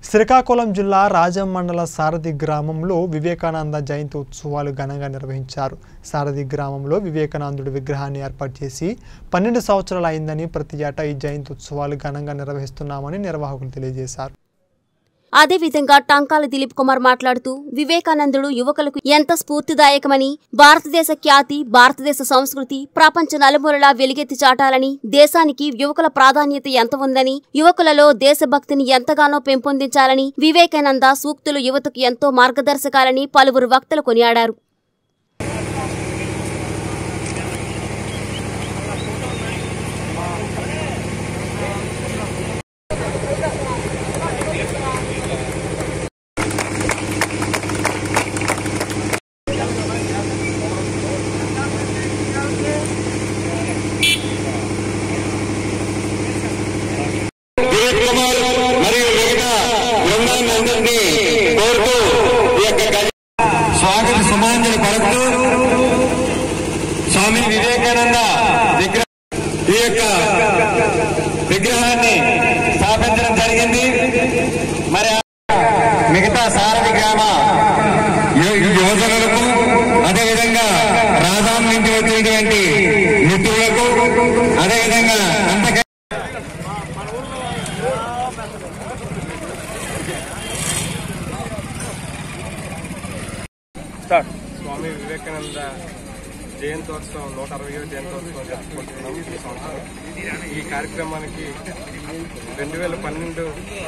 శ్రీకాకుళం జిల్లా రాజం మండల సారథి గ్రామంలో వివేకానంద జయంతి ఉత్సవాలు ఘనంగా నిర్వహించారు సారథి గ్రామంలో వివేకానందుడి విగ్రహాన్ని ఏర్పాటు చేసి పన్నెండు సంవత్సరాలు అయిందని ప్రతి ఏటా ఈ జయంతి ఉత్సవాలు ఘనంగా నిర్వహిస్తున్నామని నిర్వాహకులు తెలియజేశారు అదేవిధంగా టంకాల దిలీప్ కుమార్ మాట్లాడుతూ వివేకానందుడు యువకులకు ఎంత స్ఫూర్తిదాయకమని భారతదేశ ఖ్యాతి భారతదేశ సంస్కృతి ప్రపంచ నలుమూలలా వెలుగెత్తి చాటాలని దేశానికి యువకుల ప్రాధాన్యత ఎంత ఉందని యువకులలో దేశభక్తిని ఎంతగానో పెంపొందించాలని వివేకానంద సూక్తులు యువతకు ఎంతో మార్గదర్శకాలని పలువురు వక్తలు కొనియాడారు దిలీప్ కుమార్ మరియు మిగతా బృందాన్ని అందరినీ కోరుతూ ఈ యొక్క గజ- స్వాగత సుమాంజలి పలుకుతూ స్వామి వివేకానంద విగ్రహ ఈ యొక్క విగ్రహాన్ని స్థాపించడం జరిగింది మరి ఆ మిగతా సారథి గ్రామ యు- యువజనులకు అదేవిధంగా రాజాం నుంచి వచ్చినటువంటి మిత్రులకు అదేవిధంగా అంతక స్వామి వివేకానంద జయంతోత్సవం నూట అరవై జయంతోత్సవం జరుపుకుంటున్నాం ఈ సంవత్సరం ఈ కార్యక్రమానికి రెండు వేల పన్నెండు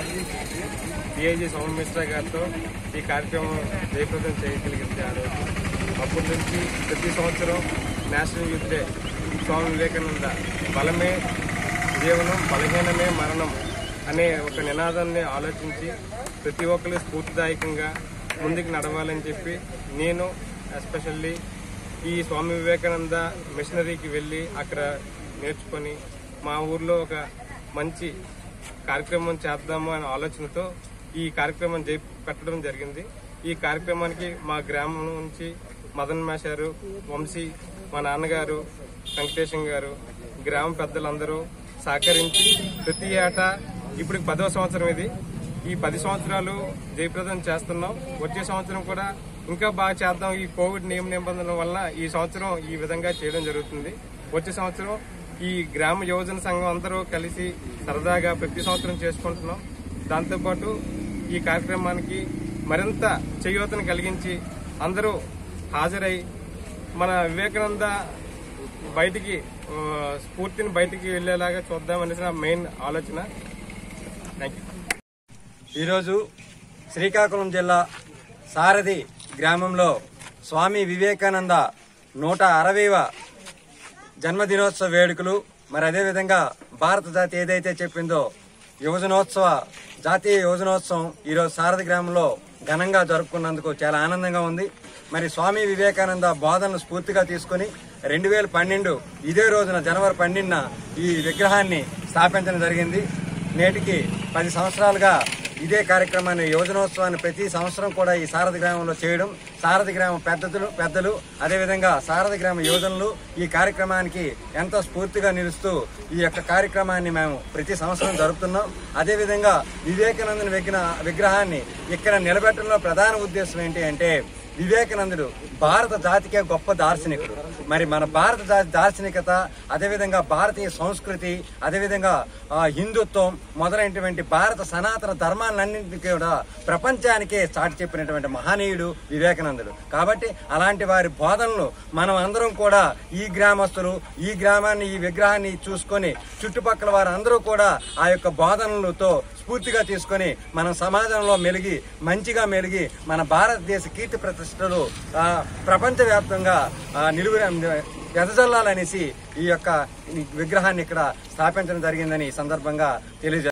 డిఐజీ సౌండ్ మిశ్రా గారితో ఈ కార్యక్రమం జయప్రదం చేయగలిగింది ఆ రోజు అప్పటి నుంచి ప్రతి సంవత్సరం national youth day Swami Vivekananda బలమే జీవనం బలహీనమే మరణం అనే ఒక నినాదాన్ని ఆలోచించి ప్రతి ఒక్కరు స్ఫూర్తిదాయకంగా ముందుకు నడవాలని చెప్పి నేను ఎస్పెషల్లీ ఈ స్వామి వివేకానంద మిషనరీకి వెళ్ళి అక్కడ నేర్చుకొని మా ఊర్లో ఒక మంచి కార్యక్రమం చేద్దాము అనే ఆలోచనతో ఈ కార్యక్రమం జై పెట్టడం జరిగింది ఈ కార్యక్రమానికి మా గ్రామం నుంచి మదన్ మాషారు వంశీ మా నాన్నగారు వెంకటేశం గారు గ్రామ పెద్దలందరూ సహకరించి ప్రతి ఏటా ఇప్పుడు పదవ సంవత్సరం ఇది ఈ పది సంవత్సరాలు జయప్రదం చేస్తున్నాం వచ్చే సంవత్సరం కూడా ఇంకా బాగా చేద్దాం ఈ కోవిడ్ నియమ నిబంధనల వల్ల ఈ సంవత్సరం ఈ విధంగా చేయడం జరుగుతుంది వచ్చే సంవత్సరం ఈ గ్రామ యువజన సంఘం అందరూ కలిసి సరదాగా ప్రతి సంవత్సరం చేసుకుంటున్నాం దాంతోపాటు ఈ కార్యక్రమానికి మరింత చేయూతను కలిగించి అందరూ హాజరై మన వివేకానంద బయటికి ఆ, స్ఫూర్తిని బయటికి వెళ్లేలాగా చూద్దామనేసి నా మెయిన్ ఆలోచన థ్యాంక్ యూ ఈరోజు శ్రీకాకుళం జిల్లా సారథి గ్రామంలో స్వామి వివేకానంద నూట అరవైవ జన్మదినోత్సవ వేడుకలు మరి అదేవిధంగా భారత జాతి ఏదైతే చెప్పిందో యువజనోత్సవ జాతీయ యువజనోత్సవం ఈరోజు సారథి గ్రామంలో ఘనంగా జరుపుకున్నందుకు చాలా ఆనందంగా ఉంది మరి స్వామి వివేకానంద బోధనలు స్ఫూర్తిగా తీసుకుని రెండు వేల పన్నెండు ఇదే రోజున జనవరి పన్నెండున ఈ విగ్రహాన్ని స్థాపించడం జరిగింది నేటికి పది సంవత్సరాలుగా ఇదే కార్యక్రమాన్ని యువజనోత్సవాన్ని ప్రతి సంవత్సరం కూడా ఈ సారథి గ్రామంలో చేయడం సారథి గ్రామ పెద్దలు పెద్దలు అదేవిధంగా సారథి గ్రామ యువజనులు ఈ కార్యక్రమానికి ఎంతో స్ఫూర్తిగా నిలుస్తూ ఈ యొక్క కార్యక్రమాన్ని మేము ప్రతి సంవత్సరం జరుపుతున్నాం అదేవిధంగా వివేకానందుని విగ్రహ విగ్రహాన్ని ఇక్కడ నిలబెట్టడంలో ప్రధాన ఉద్దేశం ఏంటి అంటే వివేకానందుడు భారత జాతికే గొప్ప దార్శనికుడు మరి మన భారత జాతి దార్శనికత అదేవిధంగా భారతీయ సంస్కృతి అదేవిధంగా ఆ, హిందుత్వం మొదలైనటువంటి భారత సనాతన ధర్మాలన్నింటినీ కూడా ప్రపంచానికే చాటి చెప్పినటువంటి మహనీయుడు వివేకానందుడు కాబట్టి అలాంటి వారి బోధనలు మనం అందరం కూడా ఈ గ్రామస్తులు ఈ గ్రామాన్ని ఈ విగ్రహాన్ని చూసుకొని చుట్టుపక్కల వారందరూ కూడా ఆ యొక్క బోధనలతో స్ఫూర్తిగా తీసుకొని మనం సమాజంలో మెలిగి మంచిగా మెలిగి మన భారతదేశ కీర్తి ప్రతిష్టలు ఆ, ప్రపంచవ్యాప్తంగా ఆ, నిలువ వెదజల్లాలనేసి ఈ యొక్క ఈ విగ్రహాన్ని ఇక్కడ స్థాపించడం జరిగిందని ఈ సందర్భంగా తెలియజేస్తారు